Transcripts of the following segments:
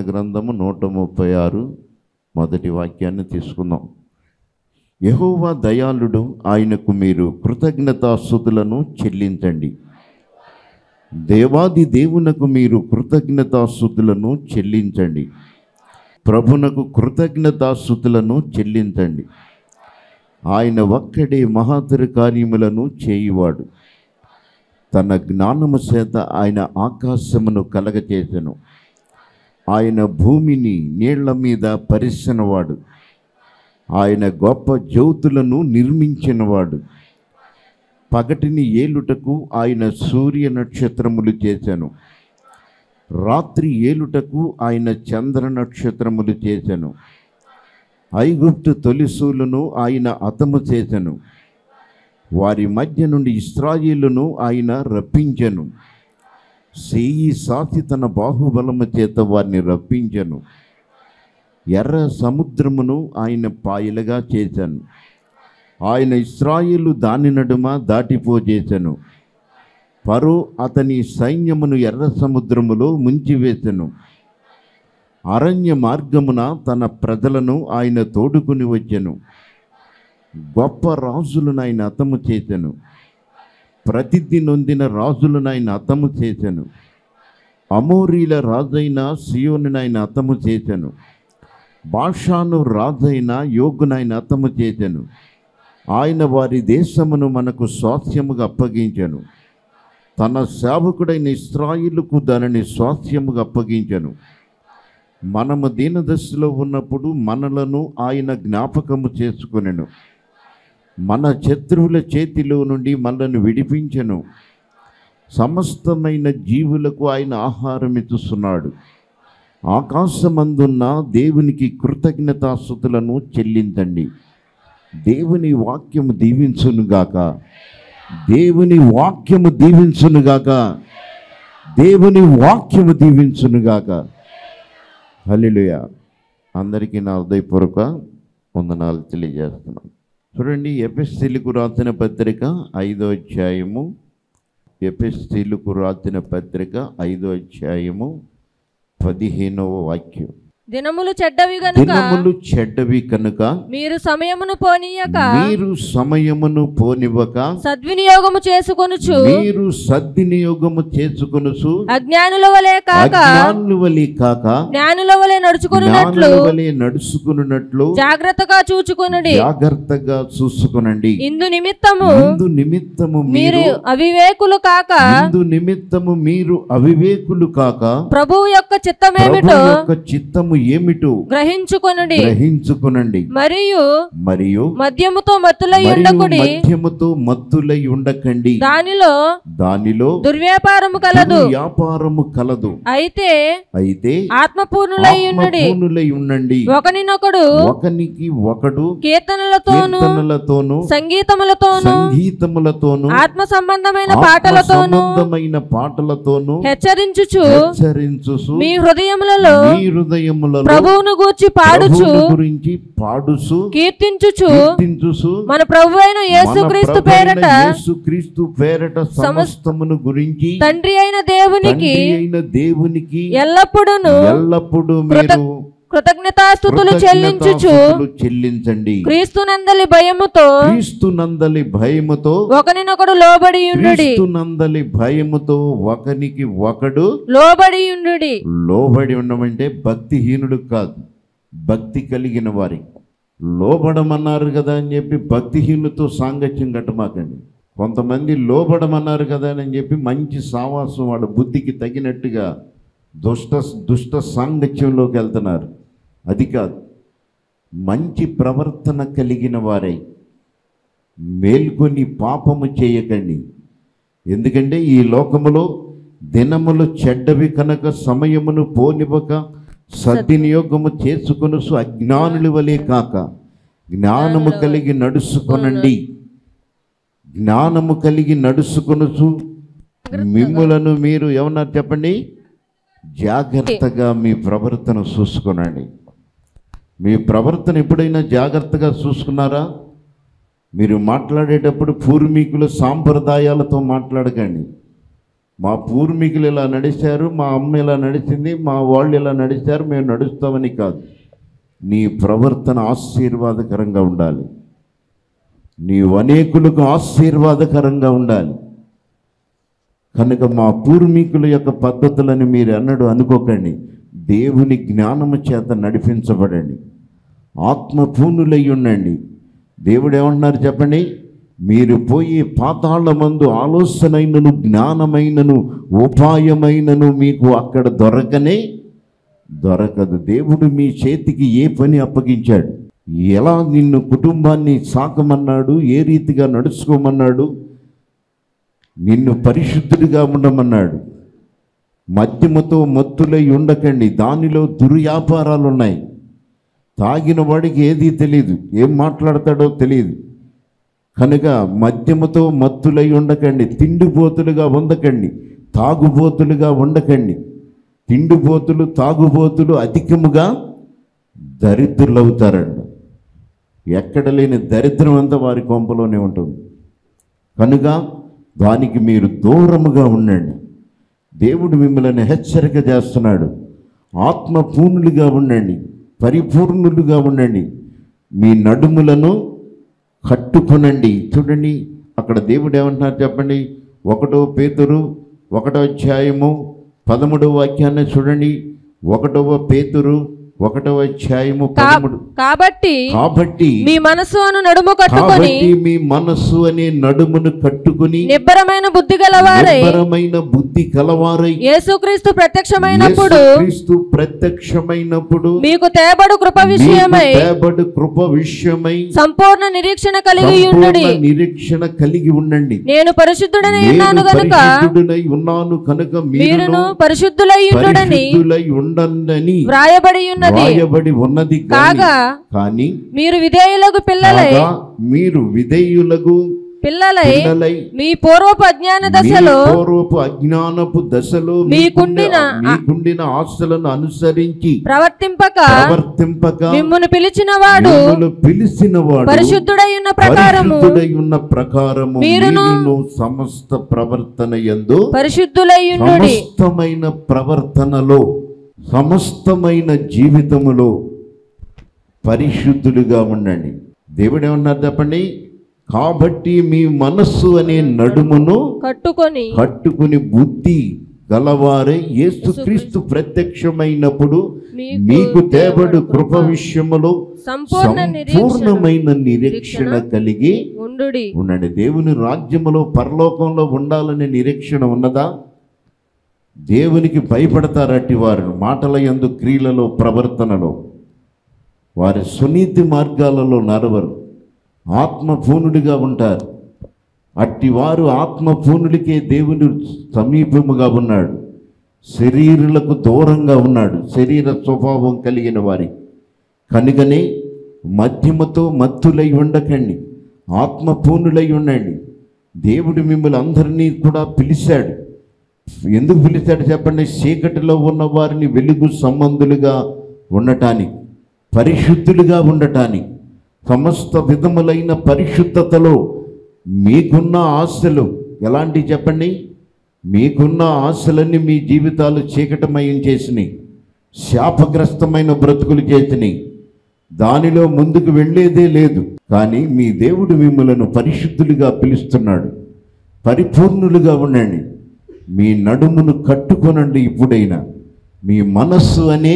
గ్రంథము నూట ముప్పై ఆరు మొదటి వాక్యాన్ని తీసుకుందాం యెహోవా దయాళుడు ఆయనకు మీరు కృతజ్ఞతాస్థుతులను చెల్లించండి దేవాది దేవునకు మీరు కృతజ్ఞతాస్థుతులను చెల్లించండి ప్రభునకు కృతజ్ఞతాస్థుతులను చెల్లించండి ఆయన ఒక్కడే మహాతర కార్యములను చేయువాడు తన జ్ఞానము చేత ఆయన ఆకాశమును కలగచేసెను ఆయన భూమిని నీళ్ల మీద పరిసినవాడు ఆయన గొప్ప జ్యోతులను నిర్మించినవాడు పగటిని ఏలుటకు ఆయన సూర్య నక్షత్రములు చేశాను రాత్రి ఏలుటకు ఆయన చంద్ర నక్షత్రములు చేశాను ఐగుప్తు తొలిసూలును ఆయన అతము చేశాను వారి మధ్య నుండి ఇస్రాయిలును ఆయన రప్పించెను సేయి సాసి తన బాహుబలము చేత వారిని రప్పించెను ఎర్ర సముద్రమును ఆయన పాయలుగా చేశాను ఆయన ఇస్రాయిలు దాని నడుమ దాటిపోజేశాను పరో అతని సైన్యమును ఎర్ర సముద్రములో ముంచివేసెను అరణ్య మార్గమున తన ప్రజలను ఆయన తోడుకుని వచ్చెను గొప్ప రాజులను ఆయన అతము చేశాను ప్రతిథి నొందిన రాజులను ఆయన అతము చేశాను అమోరీల రాజైన సియోను ఆయన అతము చేశాను భాషాను రాజైన యోగునైన అతము చేశాను ఆయన వారి దేశమును మనకు స్వాస్థ్యముగా అప్పగించను తన సేవకుడైన ఇస్రాయిలుకు దానిని స్వాస్థ్యముగా అప్పగించను మనము దీనదశలో ఉన్నప్పుడు మనలను ఆయన జ్ఞాపకము చేసుకొనెను మన శత్రువుల చేతిలో నుండి మనల్ని విడిపించెను సమస్తమైన జీవులకు ఆయన ఆహారం ఇస్తున్నాడు ఆకాశమందున్న దేవునికి కృతజ్ఞతాస్థుతులను చెల్లించండి దేవుని వాక్యము దీవించునుగాక దేవుని వాక్యము దీవించునుగాక దేవుని వాక్యము దీవించునుగాక హల్లెలూయా అందరికీ నా హృదయపూర్వక వందనాలు తెలియజేస్తున్నాను చూడండి ఎపిస్తీలకు రాసిన పత్రిక ఐదో అధ్యాయము ఎపిస్తీలకు రాసిన పత్రిక ఐదో అధ్యాయము పదిహేనవ వాక్యం దినములు చెడ్డవి గనుక దినములు చెడ్డవి కనుక మీరు సమయమును పోనీయక మీరు సమయమును పోనివ్వక సద్వినియోగము చేసుకొనుచు మీరు సద్వినియోగము చేసుకొనుచు అజ్ఞానుల వలె కాక అజ్ఞానుల వలె కాక జ్ఞానుల వలె నడుచుకున్నట్లు జ్ఞానుల వలె నడుచుకున్నట్లు జాగ్రత్తగా చూచుకొనుడి జాగ్రత్తగా చూసుకునండి ఇందు నిమిత్తము ఇందు నిమిత్తము మీరు మీరు అవివేకులు కాక ఇందు నిమిత్తము మీరు అవివేకులు కాక ప్రభువు యొక్క ప్రభు చిత్తమేమిటో యొక్క చిత్తము ఏమిటో గ్రహించుకొనుడి గ్రహించుకునండి మరియు మరియు మద్యముతో మత్తులై మరియు ఉండకుడి మద్యముతో మత్తులై ఉండకండి దానిలో దానిలో దుర్వ్యాపారము కలదు వ్యాపారము కలదు అయితే అయితే ఆత్మపూర్ణులై ఉండుడి ఆత్మపూర్ణులై ఉండండి ఒకనినొకడు ఒకనికి ఒకడు కీర్తనలతోను కీర్తనలతోను సంగీతములతోను సంగీతములతోను ఆత్మ సంబంధమైన ఆత్మ పాటలతోను సంబంధమైన పాటలతోను హెచ్చరించుచు హెచ్చరించు మీ హృదయములలో మీ హృదయములలో ప్రభువును గూర్చి పాడుచు ప్రభువుని గురించి పాడుసు కీర్తించుచు కీర్తించుసు మన ప్రభు అయిన యేసుక్రీస్తు మన ప్రభువైన పేరట యేసుక్రీస్తు పేరట సమస్తమును గురించి తండ్రి అయిన దేవునికి తండ్రి అయిన దేవునికి ఎల్లప్పుడూను ఎల్లప్పుడూ మీరు కృతజ్ఞతాస్థుతులు చెల్లించుచు కృతజ్ఞతాస్తుతులు చెల్లించండి క్రీస్తునందలి భయముతో క్రీస్తు నందలి భయముతో ఒకనినొకడు లోబడి ఉండుడి క్రీస్తు నందలి భయముతో ఒకనికి ఒకడు లోబడి ఉండుడి లోబడి ఉండమంటే భక్తిహీనుడు కాదు భక్తి కలిగిన వారి లోబడమన్నారు కదా అని చెప్పి భక్తిహీనులతో సాంగత్యం కట్టమాకండి కొంతమంది లోబడమన్నారు కదా అని చెప్పి మంచి సావాసం వాళ్ళ బుద్ధికి తగినట్టుగా దుష్ట దుష్ట సాంగత్యంలోకి వెళ్తున్నారు అది కాదు మంచి ప్రవర్తన కలిగిన వారై మేల్కొని పాపము చేయకండి ఎందుకంటే ఈ లోకములో దినములు చెడ్డవి కనుక సమయమును పోనివ్వక సద్వినియోగము చేసుకొనుసు అజ్ఞానుల వలె కాక జ్ఞానము కలిగి నడుచుకొనండి జ్ఞానము కలిగి నడుచుకొనుచు మిమ్ములను మీరు ఏమన్నారు చెప్పండి జాగ్రత్తగా మీ ప్రవర్తన చూసుకొనండి మీ ప్రవర్తన ఎప్పుడైనా జాగ్రత్తగా చూసుకున్నారా మీరు మాట్లాడేటప్పుడు పూర్వీకుల సాంప్రదాయాలతో మాట్లాడకండి మా పూర్వీకులు ఇలా నడిచారు మా అమ్మ ఇలా నడిచింది మా వాళ్ళు ఇలా నడిచారు మేము నడుస్తామని కాదు నీ ప్రవర్తన ఆశీర్వాదకరంగా ఉండాలి నీవు అనేకులకు ఆశీర్వాదకరంగా ఉండాలి కనుక మా పూర్వీకుల యొక్క పద్ధతులని మీరు అన్నడు అనుకోకండి దేవుని జ్ఞానము చేత నడిపించబడండి ఆత్మపూర్ణులై ఉండండి దేవుడు ఏమంటున్నారు చెప్పండి మీరు పోయి పాతాళ మందు ఆలోచనైనను జ్ఞానమైనను ఉపాయమైనను మీకు అక్కడ దొరకనే దొరకదు దేవుడు మీ చేతికి ఏ పని అప్పగించాడు ఎలా నిన్ను కుటుంబాన్ని సాకమన్నాడు ఏ రీతిగా నడుచుకోమన్నాడు నిన్ను పరిశుద్ధుడిగా ఉండమన్నాడు మద్యముతో మత్తులై ఉండకండి దానిలో దుర్వ్యాపారాలు ఉన్నాయి తాగిన వాడికి ఏదీ తెలియదు ఏం మాట్లాడతాడో తెలియదు కనుక మద్యముతో మత్తులై ఉండకండి తిండిపోతులుగా ఉండకండి తాగుబోతులుగా ఉండకండి తిండిపోతులు తాగుబోతులు అధికముగా దరిద్రులవుతారంట ఎక్కడ లేని దరిద్రం అంతా వారి కొంపలోనే ఉంటుంది కనుక దానికి మీరు దూరముగా ఉండండి దేవుడు మిమ్మల్ని హెచ్చరిక చేస్తున్నాడు ఆత్మపూర్ణులుగా ఉండండి పరిపూర్ణులుగా ఉండండి మీ నడుములను కట్టుకొనండి చూడండి అక్కడ దేవుడు ఏమంటున్నారు చెప్పండి ఒకటో పేతురు ఒకటో అధ్యాయము పదమూడవ వాక్యాన్ని చూడండి ఒకటవ పేతురు ఒకటవ అధ్యాయము కా- పదమూడు కాబట్టి కాబట్టి మీ మనసు అను నడుము కట్టుకొని కాబట్టి మీ మనస్సు అనే నడుమును కట్టుకుని నిబ్బరమైన బుద్ధి గలవారై నిబ్బరమైన బుద్ధి కలవారై యేసుక్రీస్తు ప్రత్యక్షమైనప్పుడు క్రీస్తు ప్రత్యక్షమైనప్పుడు మీకు తేబడు కృప విషయమై మీకు తేబడు కృప విషయమై సంపూర్ణ నిరీక్షణ కలిగి ఉండుడి సంపూర్ణ నిరీక్షణ కలిగి ఉండండి నేను పరిశుద్ధుడనై నేను ఉన్నాను గనుక పరిశుద్ధుడనై ఉన్నాను కనుక మీరును మీరును పరిశుద్ధులై ఉండుడని పరిశుద్ధులై ఉండండి వ్రాయబడి ఉన్నది రాయబడి ఉన్నది గాని- కాగా కానీ మీరు విధేయులకు పిల్లలై కాగా మీరు విధేయులకు పిల్లలై పిల్లలై మీ పూర్వపు అజ్ఞాన మీ దశలో పూర్వపు అజ్ఞానపు దశలో మీకుండిన మీకుండిన ఆశలను అనుసరించి ప్రవర్తింపక ప్రవర్తింపక మిమ్మును పిలిచిన వాడు మిమ్మల్ని పిలిచిన వాడు పరిశుద్ధుడై ఉన్న ప్రకారము పరిశుద్ధుడై ఉన్న ప్రకారము మీరును మీరును సమస్త ప్రవర్తన యందు పరిశుద్ధులై ఉండుడి సమస్తమైన ప్రవర్తనలో సమస్తమైన జీవితములో పరిశుద్ధులుగా ఉండండి దేవుడు ఏమన్నారు చెప్పండి కాబట్టి మీ మనస్సు అనే నడుమును కట్టుకొని కట్టుకుని బుద్ధి గలవారే యేసుక్రీస్తు ప్రత్యక్షమైనప్పుడు మీకు మీకు తేబడు కృప విషయములో సంపూర్ణ నిరీక్షణ సంపూర్ణమైన నిరీక్షణ కలిగి ఉండుడి ఉండండి దేవుని రాజ్యములో పరలోకంలో ఉండాలనే నిరీక్షణ ఉన్నదా దేవునికి భయపడతారట్టి వారు మాటల యందు క్రియలలో ప్రవర్తనలో వారి సునీతి మార్గాలలో నడవరు ఆత్మపూర్ణుడిగా ఉంటారు అట్టి వారు ఆత్మపూర్ణుడికే దేవుని సమీపముగా ఉన్నాడు శరీరులకు దూరంగా ఉన్నాడు శరీర స్వభావం కలిగిన వారి కనుకనే మధ్యమతో మత్తులై ఉండకండి ఆత్మపూర్ణులై ఉండండి దేవుడు మిమ్మల్ని అందరినీ కూడా పిలిచాడు ఎందుకు పిలిచాడు చెప్పండి చీకటిలో ఉన్న వారిని వెలుగు సంబంధులుగా ఉండటానికి పరిశుద్ధులుగా ఉండటానికి సమస్త విధములైన పరిశుద్ధతలో మీకున్న ఆశలు ఎలాంటి చెప్పండి మీకున్న ఆశలన్నీ మీ జీవితాలు చీకటమయం చేసినాయి శాపగ్రస్తమైన బ్రతుకులు చేసినాయి దానిలో ముందుకు వెళ్ళేదే లేదు కానీ మీ దేవుడు మిమ్మలను పరిశుద్ధులుగా పిలుస్తున్నాడు పరిపూర్ణులుగా ఉండండి మీ నడుమును కట్టుకొనండి ఇప్పుడైనా మీ మనస్సు అనే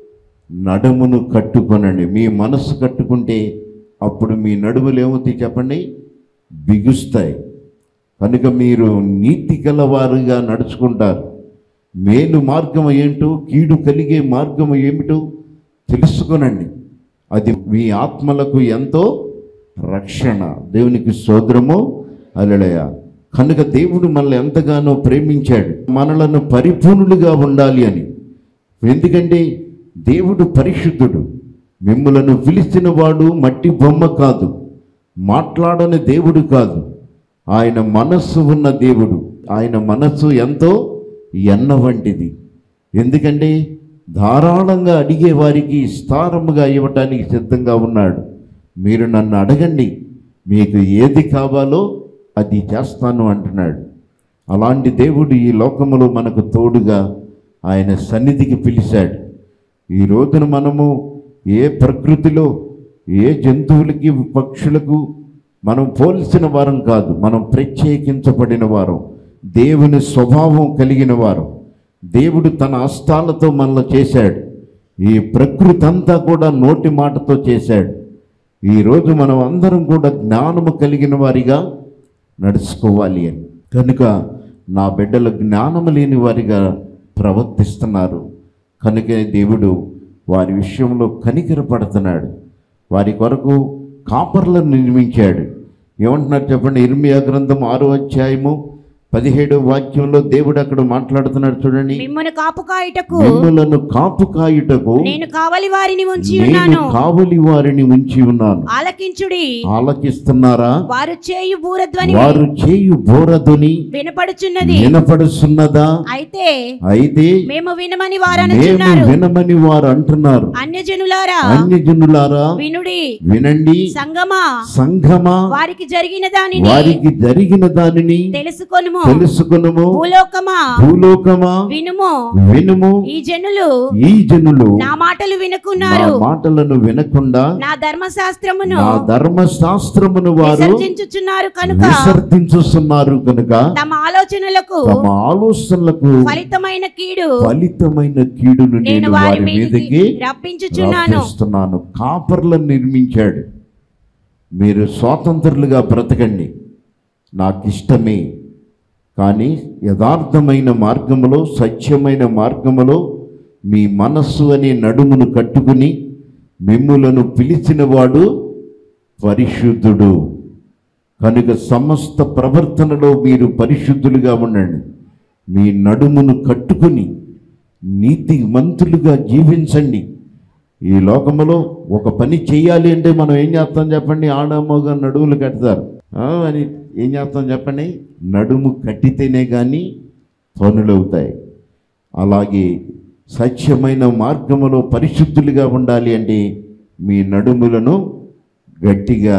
నడుమును కట్టుకొనండి మీ మనస్సు కట్టుకుంటే అప్పుడు మీ నడుములు ఏమవుతాయి చెప్పండి బిగుస్తాయి కనుక మీరు నీతి గలవారుగా నడుచుకుంటారు మేలు మార్గం ఏంటో కీడు కలిగే మార్గం ఏమిటో తెలుసుకొనండి అది మీ ఆత్మలకు ఎంతో రక్షణ దేవునికి సోదరము అలడయ కనుక దేవుడు మనల్ని ఎంతగానో ప్రేమించాడు మనలను పరిపూర్ణులుగా ఉండాలి అని ఎందుకంటే దేవుడు పరిశుద్ధుడు మిమ్మలను పిలిచిన వాడు మట్టి బొమ్మ కాదు మాట్లాడని దేవుడు కాదు ఆయన మనస్సు ఉన్న దేవుడు ఆయన మనస్సు ఎంతో ఎన్న వంటిది ఎందుకంటే ధారాళంగా అడిగే వారికి విస్తారముగా ఇవ్వటానికి సిద్ధంగా ఉన్నాడు మీరు నన్ను అడగండి మీకు ఏది కావాలో అది చేస్తాను అంటున్నాడు అలాంటి దేవుడు ఈ లోకములో మనకు తోడుగా ఆయన సన్నిధికి పిలిచాడు ఈ రోజున మనము ఏ ప్రకృతిలో ఏ జంతువులకి పక్షులకు మనం పోల్చిన వారం కాదు మనం ప్రత్యేకించబడిన వారం దేవుని స్వభావం కలిగిన వారం దేవుడు తన హస్తాలతో మనల్ని చేశాడు ఈ ప్రకృతి అంతా కూడా నోటి మాటతో చేశాడు ఈరోజు మనం అందరం కూడా జ్ఞానము కలిగిన వారిగా నడుచుకోవాలి అని కనుక నా బిడ్డలు జ్ఞానము లేని వారిగా ప్రవర్తిస్తున్నారు కనుక దేవుడు వారి విషయంలో కనికరపడుతున్నాడు వారి కొరకు కాపర్లను నిర్మించాడు ఏమంటున్నారు చెప్పండి ఇర్మియా గ్రంథం ఆరో అధ్యాయము పదిహేడో వాక్యంలో దేవుడు అక్కడ మాట్లాడుతున్నాడు చూడండి మిమ్మల్ని కాపు కాయుటకు మిమ్మలను కాపు కాయుటకు నేను కావలి వారిని ఉంచి నేను ఉన్నాను కావలి వారిని ఉంచి ఉన్నాను ఆలకించుడి ఆలకిస్తున్నారా వారు చేయు బూరధ్వని వారు చేయు బోరదుని వినపడుచున్నది వినపడుతున్నదా అయితే అయితే మేము వినమని మేము వారనుచున్నారు వినమని వారు అంటున్నారు అన్యజనులారా అన్యజనులారా వినుడి వినండి సంగమా సంఘమా వారికి జరిగిన దానిని వారికి జరిగిన దానిని తెలుసుకొనుము తెలుసుకునుము భూలోకమా భూలోకమా వినుము వినుము ఈ జనులు ఈ జనులు నా మాటలు నా వినుకున్నారు మాటలను వినకుండా నా ధర్మశాస్త్రమును నా ధర్మశాస్త్రమును వారు విసర్జించుచున్నారు కనుక విసర్జించుతున్నారు కనుక తమ ఆలోచనలకు తమ ఆలోచనలకు ఫలితమైన కీడు ఫలితమైన కీడును నేను నేను వారి వారి మీదకి మీదకి రప్పించుచున్నాను రప్పిస్తున్నాను కాపర్లను నిర్మించాడు మీరు స్వాతంత్రులుగా బ్రతకండి నాకు ఇష్టమే కానీ యథార్థమైన మార్గములో సత్యమైన మార్గములో మీ మనస్సు అనే నడుమును కట్టుకుని మిమ్ములను పిలిచినవాడు పరిశుద్ధుడు కనుక సమస్త ప్రవర్తనలో మీరు పరిశుద్ధులుగా ఉండండి మీ నడుమును కట్టుకుని నీతిమంతులుగా జీవించండి ఈ లోకములో ఒక పని చేయాలి అంటే మనం ఏం చేస్తాం చెప్పండి ఆడమోగా నడుములు కడతారు ఆ, అని ఏం చేస్తాం చెప్పండి నడుము కట్టితేనే కానీ పనులు అవుతాయి అలాగే సత్యమైన మార్గములో పరిశుద్ధులుగా ఉండాలి అంటే మీ నడుములను గట్టిగా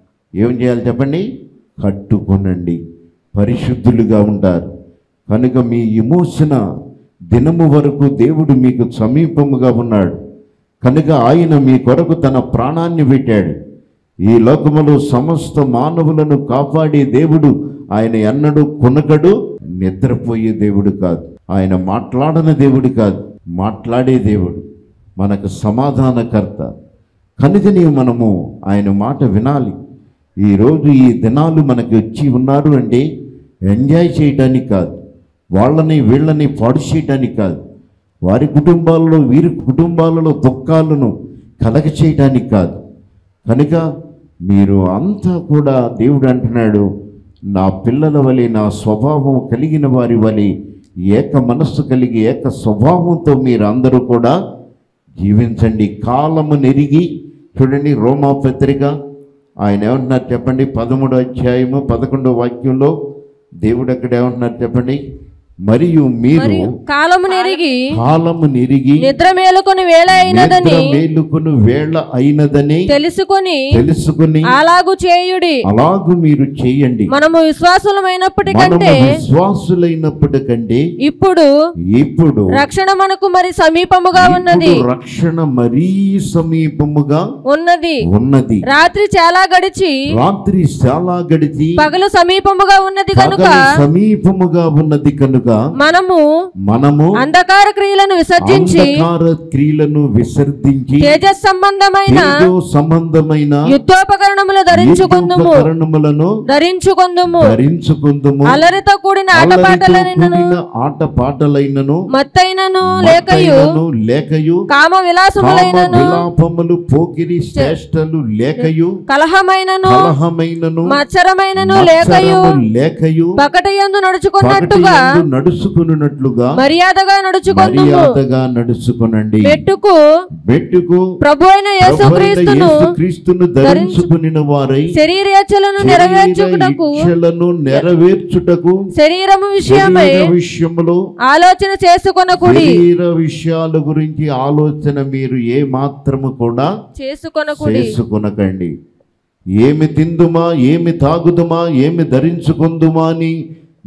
ఏం చేయాలి చెప్పండి కట్టుకొనండి పరిశుద్ధులుగా ఉంటారు కనుక మీ విమోచన దినము వరకు దేవుడు మీకు సమీపముగా ఉన్నాడు కనుక ఆయన మీ కొరకు తన ప్రాణాన్ని పెట్టాడు ఈ లోకములో సమస్త మానవులను కాపాడే దేవుడు ఆయన ఎన్నడూ కొనకడు నిద్రపోయే దేవుడు కాదు ఆయన మాట్లాడని దేవుడు కాదు మాట్లాడే దేవుడు మనకు సమాధానకర్త కనుకనే మనము ఆయన మాట వినాలి ఈరోజు ఈ దినాలు మనకి వచ్చి ఉన్నారు అంటే ఎంజాయ్ చేయడానికి కాదు వాళ్ళని వీళ్ళని పాడు చేయడానికి కాదు వారి కుటుంబాలలో వీరి కుటుంబాలలో దుఃఖాలను కలగ చేయడానికి కాదు కనుక మీరు అంతా కూడా దేవుడు అంటున్నాడు నా పిల్లల వలె నా స్వభావం కలిగిన వారి వలె ఏక మనస్సు కలిగి ఏక స్వభావంతో మీరు అందరూ కూడా జీవించండి కాలము నెరిగి చూడండి రోమా పత్రిక ఆయన ఏమంటున్నారు చెప్పండి పదమూడో అధ్యాయము పదకొండో వాక్యంలో దేవుడు అక్కడ ఏమంటున్నారు చెప్పండి మరియు మీరు మరియు కాలము నెరిగి కాలము నెరిగి నిద్ర మేలుకొని వేళ అయినదని నిద్ర మేలుకుని వేళ అయినదని తెలుసుకొని తెలుసుకుని అలాగు చేయుడి అలాగు మీరు చేయండి మనము విశ్వాసులమైనప్పటికంటే మనము విశ్వాసులైనప్పటికంటే ఇప్పుడు ఇప్పుడు రక్షణ మనకు మరి సమీపముగా ఉన్నది ఇప్పుడు రక్షణ మరీ సమీపముగా ఉన్నది ఉన్నది రాత్రి చాలా గడిచి రాత్రి చాలా గడిచి పగలు సమీపముగా ఉన్నది కనుక పగలు సమీపముగా ఉన్నది కనుక మనము మనము అంధకార క్రియలను విసర్జించి అంధకార క్రియలను విసర్జించి తేజస్ సంబంధమైన తేజో సంబంధమైన యుద్ధోపకరణములు ధరించుకుందుము ఉపకరణములను ధరించుకుందుము ధరించుకుందుము అలరితో కూడిన ఆటపాటలైనను కూడిన ఆట పాటలైనను మత్తైనను లేకయు మత్తైనను లేకయు కామ కామ విలాసములైనను విలాపములు పోకిరి శ్రేష్టలు లేకయు కలహమైనను కలహమైనను మత్సరమైనను లేకయు మత్సరము లేకయు పకటయందు నడుచుకున్నట్టుగా పగటియందు నడుచుకున్నట్లుగా మర్యాదగా నడుచుకుందుము మర్యాదగా నడుచుకునండి మెట్టుకు బెట్టుకు ప్రభు అయిన యేసుక్రీస్తును క్రీస్తును ధరించుకుని వారై శరీరేచ్ఛలను నెరవేర్చుటకు ఇచ్చలను నెరవేర్చుటకు శరీరము విషయమై శరీర విషయములో ఆలోచన చేసుకొనకుడి శరీర విషయాల గురించి ఆలోచన మీరు ఏ మాత్రము కూడా చేసుకొనకుడి చేసుకొనకండి ఏమి తిందుమా ఏమి తాగుదుమా ఏమి ధరించుకుందుమా అని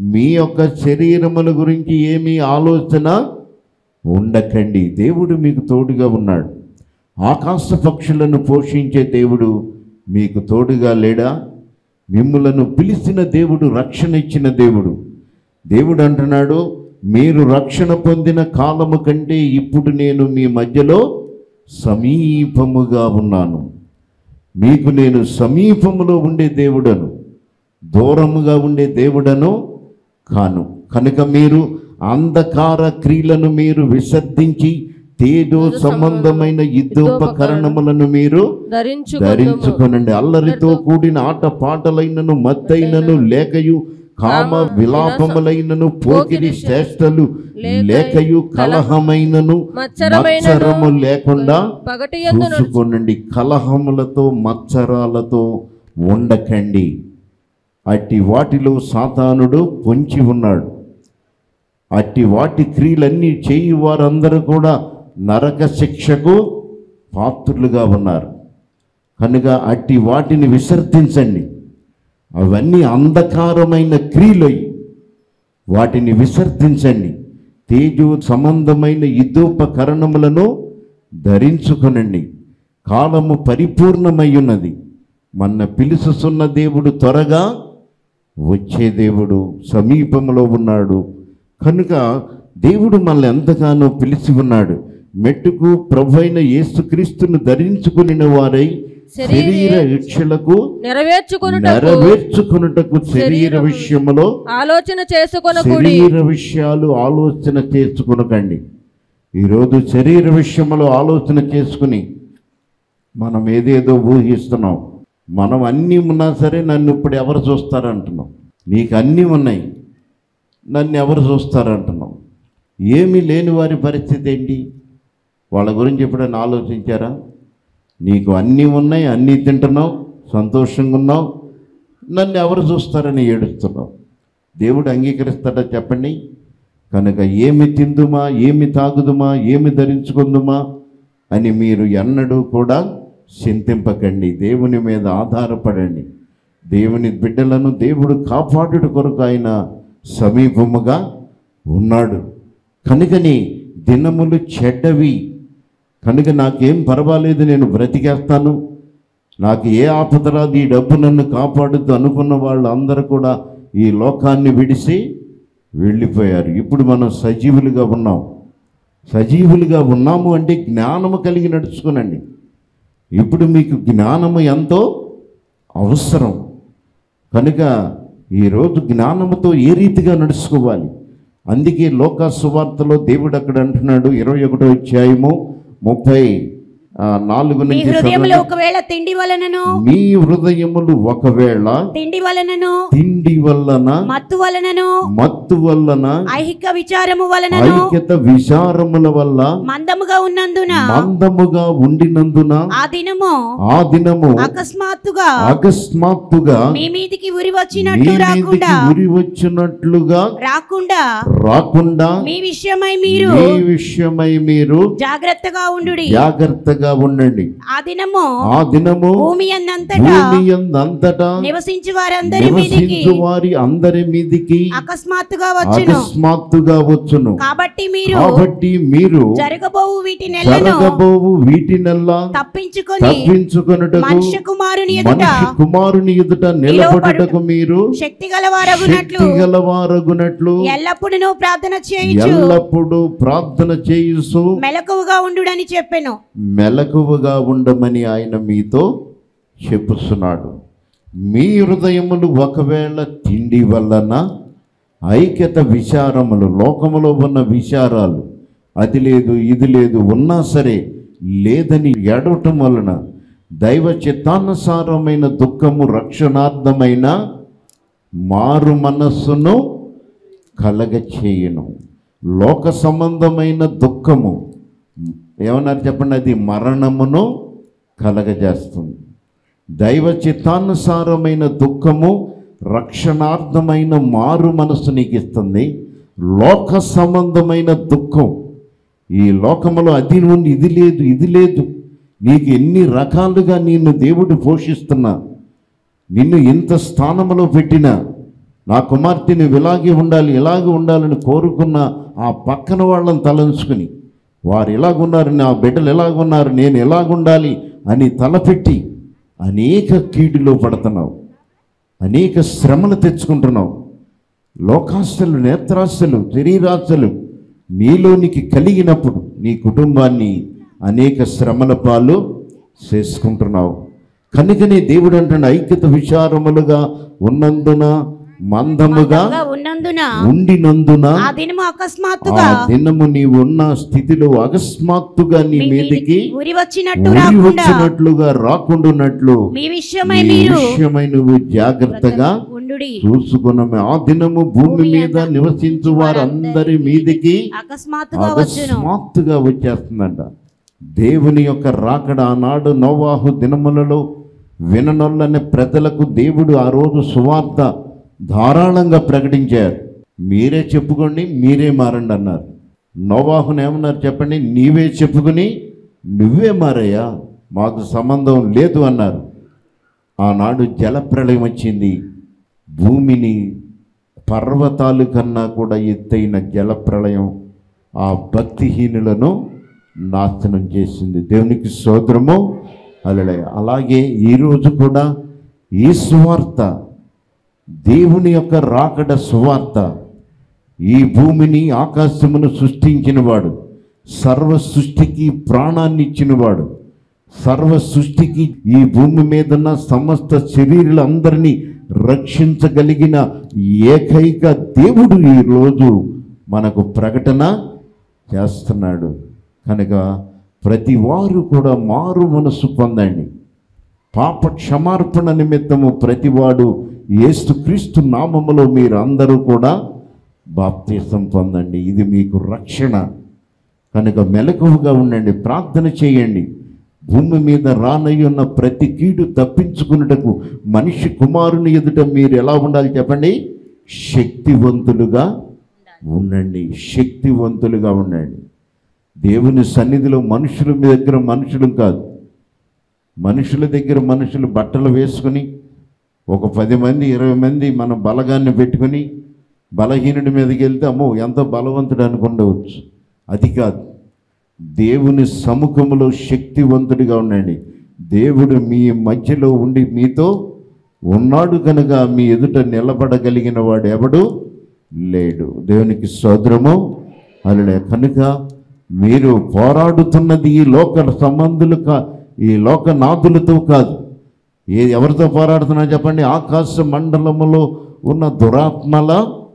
మీ యొక్క శరీరముల గురించి ఏమీ ఆలోచన ఉండకండి దేవుడు మీకు తోడుగా ఉన్నాడు ఆకాశ పక్షులను పోషించే దేవుడు మీకు తోడుగా లేడా మిమ్ములను పిలిచిన దేవుడు రక్షణ ఇచ్చిన దేవుడు దేవుడు అంటున్నాడు మీరు రక్షణ పొందిన కాలము కంటే ఇప్పుడు నేను మీ మధ్యలో సమీపముగా ఉన్నాను మీకు నేను సమీపములో ఉండే దేవుడను దూరముగా ఉండే దేవుడను కాను కనుక మీరు అంధకార క్రియలను మీరు విసర్జించి తేజో సంబంధమైన యుద్ధోపకరణములను మీరు ధరించు ధరించుకొనండి అల్లరితో కూడిన ఆట పాటలైనను మత్తైనను లేకయు కామ విలాపములైనను పోకిరి శ్రేష్టలు లేకయు కలహమైనను మత్సరమైనను మత్సరము లేకుండా పగటి యందు చూసుకోనండి కలహములతో మత్సరాలతో ఉండకండి అట్టి వాటిలో సాతానుడు పొంచి ఉన్నాడు అట్టి వాటి క్రియలన్నీ చేయి వారందరూ కూడా నరక శిక్షకు పాత్రులుగా ఉన్నారు కనుక అట్టి వాటిని విసర్జించండి అవన్నీ అంధకారమైన క్రియలై వాటిని విసర్జించండి తేజో సంబంధమైన యుద్ధోపకరణములను ధరించుకొనండి కాలము పరిపూర్ణమై ఉన్నది మన పిలుసుతున్న దేవుడు త్వరగా వచ్చే దేవుడు సమీపంలో ఉన్నాడు కనుక దేవుడు మనల్ని ఎంతగానో పిలిచి ఉన్నాడు మెట్టుకు ప్రభు అయిన యేసుక్రీస్తును ధరించుకుని వారై శరీర ఇచ్చలకు నెరవేర్చుకొనుటకు నెరవేర్చుకున్నటకు శరీర విషయములో ఆలోచన చేసుకొనకుడి శరీర విషయాలు ఆలోచన చేసుకునకండి ఈరోజు శరీర విషయంలో ఆలోచన చేసుకుని మనం ఏదేదో ఊహిస్తున్నాం మనం అన్నీ ఉన్నా సరే నన్ను ఇప్పుడు ఎవరు చూస్తారంటున్నాం నీకు అన్నీ ఉన్నాయి నన్ను ఎవరు చూస్తారంటున్నాం ఏమీ లేని వారి పరిస్థితి ఏంటి వాళ్ళ గురించి ఎప్పుడైనా ఆలోచించారా నీకు అన్నీ ఉన్నాయి అన్నీ తింటున్నావు సంతోషంగా ఉన్నావు నన్ను ఎవరు చూస్తారని ఏడుస్తున్నావు దేవుడు అంగీకరిస్తాడా చెప్పండి కనుక ఏమి తిందుమా ఏమి తాగుదుమా ఏమి ధరించుకుందుమా అని మీరు ఎన్నడూ కూడా చింతింపకండి దేవుని మీద ఆధారపడండి దేవుని బిడ్డలను దేవుడు కాపాడుట కొరకు ఆయన సమీపముగా ఉన్నాడు కనుకని దినములు చెడ్డవి కనుక నాకేం పర్వాలేదు నేను బ్రతికేస్తాను నాకు ఏ ఆపద రాదు ఈ డబ్బు నన్ను కాపాడుద్దు అనుకున్న వాళ్ళు అందరూ కూడా ఈ లోకాన్ని విడిసి వెళ్ళిపోయారు ఇప్పుడు మనం సజీవులుగా ఉన్నాం సజీవులుగా ఉన్నాము అంటే జ్ఞానము కలిగి నడుచుకునండి ఇప్పుడు మీకు జ్ఞానము ఎంతో అవసరం కనుక ఈరోజు జ్ఞానముతో ఏ రీతిగా నడుచుకోవాలి అందుకే లోక సువార్తలో దేవుడు అక్కడ అంటున్నాడు ఇరవై ఒకటో అధ్యాయము ముప్పై ఆ, నాలుగు మీ నుంచి హృదయంలో చదవండి. ఒకవేళ తిండి వలనను మీ హృదయములు ఒకవేళ తిండి వలనను తిండి వల్లన మత్తు వలనను మత్తు వల్లన ఐహిక విచారము వలనను ఐక్యత విచారముల వల్ల మందముగా ఉన్నందున మందముగా ఉండినందున ఆ దినము ఆ దినము అకస్మాత్తుగా అకస్మాత్తుగా మీ మీదికి ఉరి మీ వచ్చినట్టు మీదికి రాకుండా ఉరి వచ్చినట్లుగా రాకుండా రాకుండా మీ విషయమై మీరు మీ విషయమై మీరు జాగ్రత్తగా ఉండు జాగ్రత్తగా ఉండండి ఆ దినము ఆ దినము భూమి అందంతటా భూమి యందంతటా నివసించు వారందరి మీదికి నివసించు వారి అందరి మీదికి అకస్మాత్తుగా వచ్చును అకస్మాత్తుగా వచ్చును కాబట్టి మీరు కాబట్టి మీరు జరగబోవు వీటి నెలను జరగబోవు వీటినల్లా తప్పించుకొని తప్పించుకొనుటకు మనుష్య కుమారుని ఎదుట మనిషి కుమారుని ఎదుట నిలబడుటకు మీరు శక్తి గలవారగునట్లు శక్తి గలవారగునట్లు ఎల్లప్పుడూ ప్రార్థన చేయించు ఎల్లప్పుడూ ప్రార్థన చేయుసు మెలకువగా ఉండుడని చెప్పెను మెలకువగా ఉండమని ఆయన మీతో చెప్పుస్తున్నాడు మీ హృదయములు ఒకవేళ తిండి వలన ఐక్యత విచారములు లోకములో ఉన్న విచారాలు అది లేదు ఇది లేదు ఉన్నా సరే లేదని ఎడవటం వలన దైవ చిత్తానుసారమైన దుఃఖము రక్షణార్థమైన మారు మనస్సును కలగచేయను లోక సంబంధమైన దుఃఖము ఏమన్నారు చెప్పండి అది మరణమును కలగజేస్తుంది దైవ చిత్తానుసారమైన దుఃఖము రక్షణార్థమైన మారు మనసు నీకు ఇస్తుంది లోక సంబంధమైన దుఃఖం ఈ లోకములో అది ఉంది ఇది లేదు ఇది లేదు నీకు ఎన్ని రకాలుగా నిన్ను దేవుడు పోషిస్తున్నా నిన్ను ఇంత స్థానంలో పెట్టినా నా కుమార్తె నువ్వు ఇలాగే ఉండాలి ఇలాగే ఉండాలని కోరుకున్న ఆ పక్కన వాళ్ళని తలంచుకుని వారు ఇలాగున్నారు నా బిడ్డలు ఎలాగున్నారు నేను ఎలాగుండాలి అని తలపెట్టి అనేక కీడులో పడుతున్నావు అనేక శ్రమలు తెచ్చుకుంటున్నావు లోకాశలు నేత్రాశలు శరీరాశలు నీలోనికి కలిగినప్పుడు నీ కుటుంబాన్ని అనేక శ్రమల పాలు చేసుకుంటున్నావు కనుకనే దేవుడు అంటున్న ఐక్యత విచారములుగా ఉన్నందున మందముగా మందంగా ఉన్నందున ఉండినందున ఆ దినము ఆ అకస్మాత్తుగా దినము నీవు ఉన్న స్థితిలో అకస్మాత్తుగా నీ మీ మీదికి మీదికి ఉరి వచ్చినట్టు ఉరి రాకుండా వచ్చినట్లుగా రాకుండాన్నట్లు మీ విషయమై ఈ మీరు విషయమై నువ్వు జాగ్రత్తగా ఉండుడి చూసుకున్నాము ఆ దినము భూమి మీద నివసించు వారందరి మీదికి అకస్మాత్తుగా వచ్చును అకస్మాత్తుగా వచ్చేస్తుందంట దేవుని యొక్క రాకడ ఆనాడు నోవాహు దినములలో విననొల్లని ప్రజలకు దేవుడు ఆ రోజు సువార్త ధారాళంగా ప్రకటించారు మీరే చెప్పుకోండి మీరే మారండి అన్నారు నోవాహుని ఏమన్నారు చెప్పండి నీవే చెప్పుకుని నువ్వే మారయ్యా మాకు సంబంధం లేదు అన్నారు ఆనాడు జలప్రళయం వచ్చింది భూమిని పర్వతాలు కన్నా కూడా ఎత్తైన జలప్రళయం ఆ భక్తిహీనులను నాశనం చేసింది దేవునికి సోదరము అలడే అలాగే ఈరోజు కూడా ఈ సువార్త దేవుని యొక్క రాకడ సువార్త ఈ భూమిని ఆకాశమును సృష్టించినవాడు సర్వ సృష్టికి ప్రాణాన్ని ఇచ్చినవాడు సర్వ సృష్టికి ఈ భూమి మీద ఉన్న సమస్త శరీరులందరినీ రక్షించగలిగిన ఏకైక దేవుడు ఈరోజు మనకు ప్రకటన చేస్తున్నాడు కనుక ప్రతి వారు కూడా మారు మనసు పొందండి పాప క్షమార్పణ నిమిత్తము ప్రతివాడు యేసుక్రీస్తు నామములో మీరు అందరూ కూడా బాప్తీసం పొందండి ఇది మీకు రక్షణ కనుక మెలకువగా ఉండండి ప్రార్థన చేయండి భూమి మీద రానయ్యున్న ప్రతి కీడు తప్పించుకున్నటకు మనిషి కుమారుని ఎదుట మీరు ఎలా ఉండాలి చెప్పండి శక్తివంతులుగా ఉండండి శక్తివంతులుగా ఉండండి దేవుని సన్నిధిలో మనుషుల మీ దగ్గర మనుషులు కాదు మనుషుల దగ్గర మనుషులు బట్టలు వేసుకుని ఒక పది మంది ఇరవై మంది మన బలగాన్ని పెట్టుకొని బలహీనుడి మీదకి వెళ్తే అమ్మో ఎంతో బలవంతుడు అనుకుండవచ్చు అది కాదు దేవుని సముఖములో శక్తివంతుడిగా ఉండండి దేవుడు మీ మధ్యలో ఉండి మీతో ఉన్నాడు కనుక మీ ఎదుట నిలబడగలిగిన వాడు ఎవడు లేడు దేవునికి సోదరము అలడే కనుక మీరు పోరాడుతున్నది ఈ లోక సంబంధులు కా ఈ లోకనాథులతో కాదు ఏ ఎవరితో పోరాడుతున్నా చెప్పండి ఆకాశ మండలములో ఉన్న దురాత్మల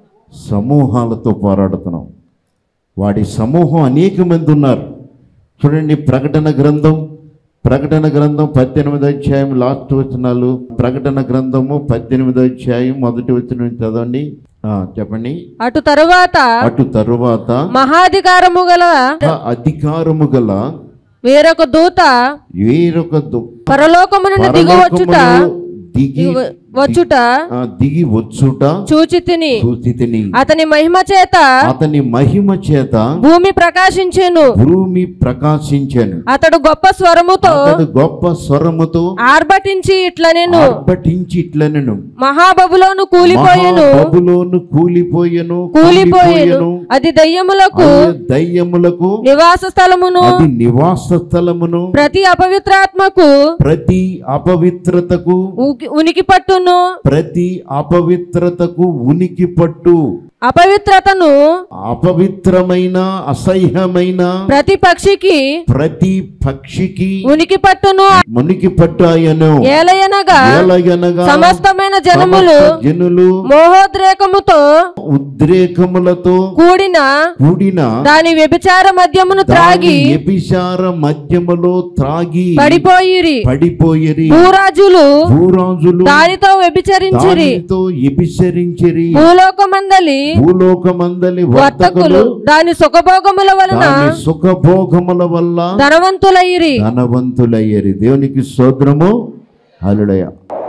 సమూహాలతో పోరాడుతున్నాం వాడి సమూహం అనేక మంది ఉన్నారు చూడండి ప్రకటన గ్రంథం ప్రకటన గ్రంథం పద్దెనిమిది అధ్యాయం లాస్ట్ వచనాలు ప్రకటన గ్రంథము పద్దెనిమిది అధ్యాయం మొదటి వచనం చదవండి ఆ, చెప్పండి అటు తరువాత అటు తరువాత మహాధికారము గల అధికారము గల వేరొక దూత వేరొక దు- పరలోకము నుండి దిగువచ్చుట పరలోకములో దిగి దిగు- వచ్చుట ఆ, దిగి వచ్చుట చూచి తిని చూచితిని అతని మహిమ చేత అతని మహిమ చేత భూమి ప్రకాశించెను భూమి ప్రకాశించాను అతడు గొప్ప స్వరముతో అతడు గొప్ప స్వరముతో ఆర్భటించి ఇట్లా నేను ఆర్భటించి ఇట్లనెను మహాబబులోను కూలిపోయెను బబులోను కూలిపోయెను కూలిపోయెను అది దయ్యములకు అదే దయ్యములకు నివాస స్థలమును అది నివాస స్థలమును ప్రతి అపవిత్రాత్మకు ప్రతి అపవిత్రతకు ఉకి- ఉనికి పట్టును ప్రతి అపవిత్రతకు ఉనికి పట్టు అపవిత్రతను అపవిత్రమైన అసహ్యమైన ప్రతి పక్షికి ప్రతి పక్షికి ఉనికి పట్టును మునికి పట్టాయను ఏలయనగా ఏలయనగా సమస్తమైన జనములు సమస్త జనులు మోహోద్రేకముతో ఉద్రేకములతో కూడిన కూడిన దాని వ్యభిచార మద్యమును త్రాగి దాని వ్యభిచార మధ్యములో త్రాగి పడిపోయిరి పడిపోయిరి భూరాజులు భూరాజులు దానితో వ్యభిచరించిరి దానితో ఎబిసరించిరి భూలోకమందలి భూలోకమందలి వర్తకులు వర్తకులు దాని సుఖభోగముల వలన దాని సుఖభోగముల వల్ల ధనవంతులయ్యిరి ధనవంతులయ్యేరి దేవునికి స్తోత్రము హల్లెలూయ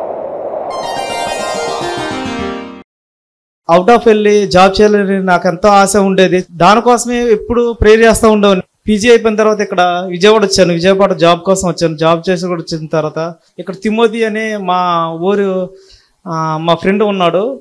అవుట్ ఆఫ్ వెళ్ళి జాబ్ చేయాలని నాకు ఎంతో ఆశ ఉండేది దానికోసమే ఎప్పుడు ప్రేర్ చేస్తూ ఉండేవాడిని పీజీ అయిపోయిన తర్వాత ఇక్కడ విజయవాడ వచ్చాను విజయవాడ జాబ్ కోసం వచ్చాను జాబ్ చేసి కూడా వచ్చిన తర్వాత ఇక్కడ తిమోతి అనే మా ఊరు ఆ, మా ఫ్రెండ్ ఉన్నాడు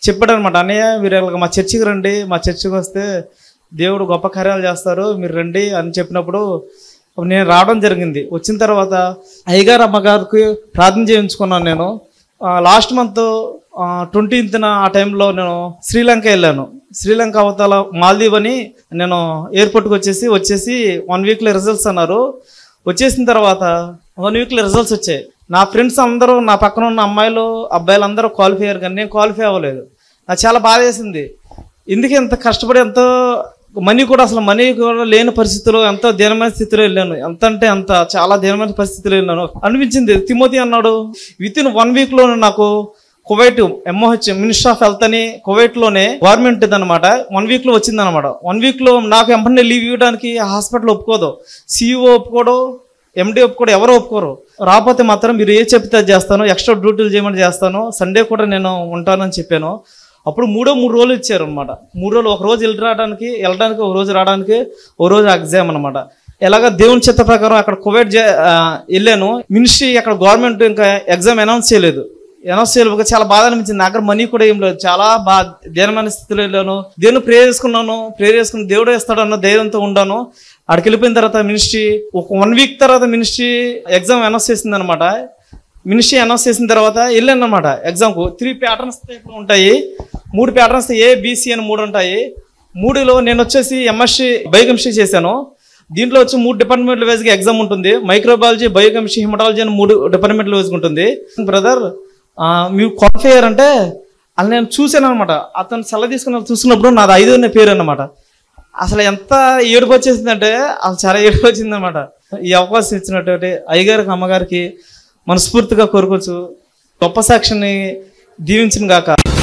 చెప్పాడు అనమాట అన్నయ్య మీరు ఇలాగ మా చర్చికి రండి మా చర్చికి వస్తే దేవుడు గొప్ప కార్యాలు చేస్తారు మీరు రండి అని చెప్పినప్పుడు నేను రావడం జరిగింది వచ్చిన తర్వాత అయ్యగారు అమ్మగారికి ప్రార్థన చేయించుకున్నాను నేను లాస్ట్ మంత్ ట్వంటీన్త్న ఆ టైంలో నేను శ్రీలంక వెళ్ళాను శ్రీలంక అవతల మాల్దీవ్ అని నేను ఎయిర్పోర్ట్కి వచ్చేసి వచ్చేసి వన్ వీక్లో రిజల్ట్స్ అన్నారు వచ్చేసిన తర్వాత వన్ వీక్లో రిజల్ట్స్ వచ్చాయి నా ఫ్రెండ్స్ అందరూ నా పక్కన ఉన్న అమ్మాయిలు అబ్బాయిలు అందరూ క్వాలిఫై అయ్యారు కానీ నేను క్వాలిఫై అవ్వలేదు నాకు చాలా బాధ వేసింది ఎందుకు ఎంత కష్టపడి ఎంతో మనీ కూడా అసలు మనీ కూడా లేని పరిస్థితిలో ఎంతో దీనమైన స్థితిలో వెళ్ళాను ఎంత అంటే అంత చాలా దీనమైన పరిస్థితిలో వెళ్ళాను అనిపించింది తిమోతి అన్నాడు విత్ ఇన్ వన్ వీక్ లో నాకు Kuwait MOH minister of health అని కువైట్ లోనే గవర్నమెంట్ అనమాట వన్ వీక్ లో వచ్చింది అనమాట వన్ వీక్ లో నాకు ఎంపనే లీవ్ ఇవ్వడానికి హాస్పిటల్ ఒప్పుకోదు సిఇఓ ఒప్పుకోడు ఎండి ఒప్పుకోడు ఎవరు ఒప్పుకోరు రాకపోతే మాత్రం మీరు ఏ చెప్తే అది చేస్తాను ఎక్స్ట్రా డ్యూటీలు చేయమని చేస్తాను సండే కూడా నేను ఉంటానని చెప్పాను అప్పుడు మూడో మూడు రోజులు ఇచ్చారు అనమాట మూడు రోజులు ఒక రోజు వెళ్ళి రావడానికి వెళ్ళడానికి ఒక రోజు రావడానికి ఒక రోజు ఎగ్జామ్ అనమాట ఎలాగ దేవుని చిత్త ప్రకారం అక్కడ కువైట్ జే- ఆ, వెళ్ళాను మినిస్ట్రీ అక్కడ గవర్నమెంట్ ఇంకా ఎగ్జామ్ అనౌన్స్ చేయలేదు అనౌన్స్ చేయలేదు చాలా బాధ అనిపించింది నా దగ్గర మనీ కూడా ఏం లేదు చాలా బాగా దీనమైన స్థితిలో వెళ్ళాను దేవుని ప్రేర్ చేసుకున్నాను ప్రేర్ చేసుకుని దేవుడే ఇస్తాడు అన్న ధైర్యంతో ఉండాను అక్కడికి వెళ్ళిపోయిన తర్వాత మినిస్ట్రీ ఒక వన్ వీక్ తర్వాత మినిస్ట్రీ ఎగ్జామ్ అనౌన్స్ చేసింది అనమాట మినిస్ట్రీ అనౌన్స్ చేసిన తర్వాత వెళ్ళాను అనమాట ఎగ్జామ్కు త్రీ ప్యాటర్న్స్ టైప్లో ఉంటాయి మూడు ప్యాటర్న్స్ ఏ బీసీ అని మూడు ఉంటాయి మూడులో నేను వచ్చేసి ఎంఎస్సి బయోకెమిస్ట్రీ చేశాను దీంట్లో వచ్చి మూడు డిపార్ట్మెంట్ల వైజ్గా ఎగ్జామ్ ఉంటుంది మైక్రోబయాలజీ బయోకెమిస్ట్రీ హిమటాలజీ అని మూడు డిపార్ట్మెంట్ల వైజ్గా ఉంటుంది బ్రదర్ మీరు క్వాలిఫై అయ్యారంటే అది నేను చూశాను అనమాట అతను సెల తీసుకున్న చూసినప్పుడు నాది ఐదో పేరు అనమాట అసలు ఎంత ఏడుపు వచ్చేసిందంటే అసలు చాలా ఏడుపు వచ్చింది అనమాట ఈ అవకాశం ఇచ్చినటువంటి అయ్యగారికి అమ్మగారికి మనస్ఫూర్తిగా కోరుకోవచ్చు గొప్ప సాక్షిని దీవించిన గాక